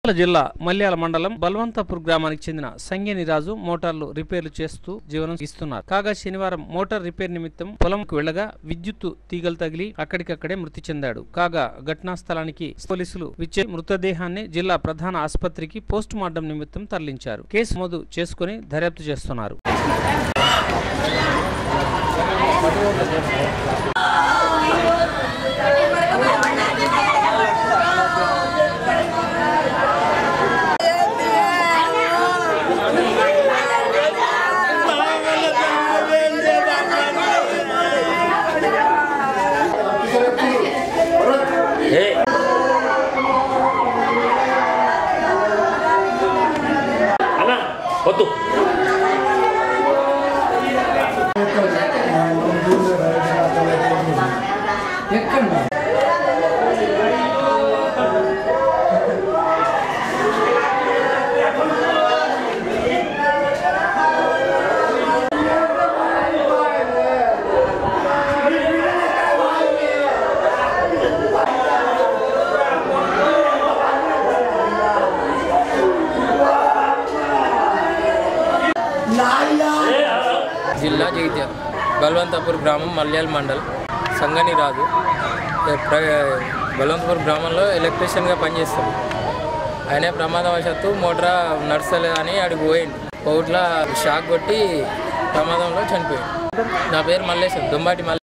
నంద్యాల జిల్లా మల్యాల మండలం బల్వంతపూర్ గ్రామానికి చెందిన సంగేని రాజు మోటార్లు రిపేర్లు చేస్తూ జీవనం ఇస్తున్నారు కాగా శనివారం మోటార్ రిపేర్ నిమిత్తం పొలంకు వెళ్లగా విద్యుత్తు తీగలు తగిలి అక్కడికక్కడే మృతి చెందాడు కాగా ఘటనా స్థలానికి పోలీసులు విచ్చే మృతదేహాన్ని జిల్లా ప్రధాన ఆసుపత్రికి పోస్ట్ మార్టం నిమిత్తం తరలించారు కేసు నమోదు చేసుకుని దర్యాప్తు చేస్తున్నారు అన్న వద్దు జిల్లా జగిత్యాల బల్వంతపూర్ గ్రామం మల్యాల్ మండల్ సంగని రాజు ఏ ప్ర- బల్వంతపూర్ గ్రామంలో ఎలక్ట్రీషియన్గా పనిచేస్తాం ఆయన ప్రమాదవశాత్తు మోటార్ నడుస్తలేదని అడిగి పోయింది పోట్ల షాక్ కొట్టి ప్రమాదంలో చనిపోయాడు నా పేరు మల్లేశం దుంబాటి మల్లేశం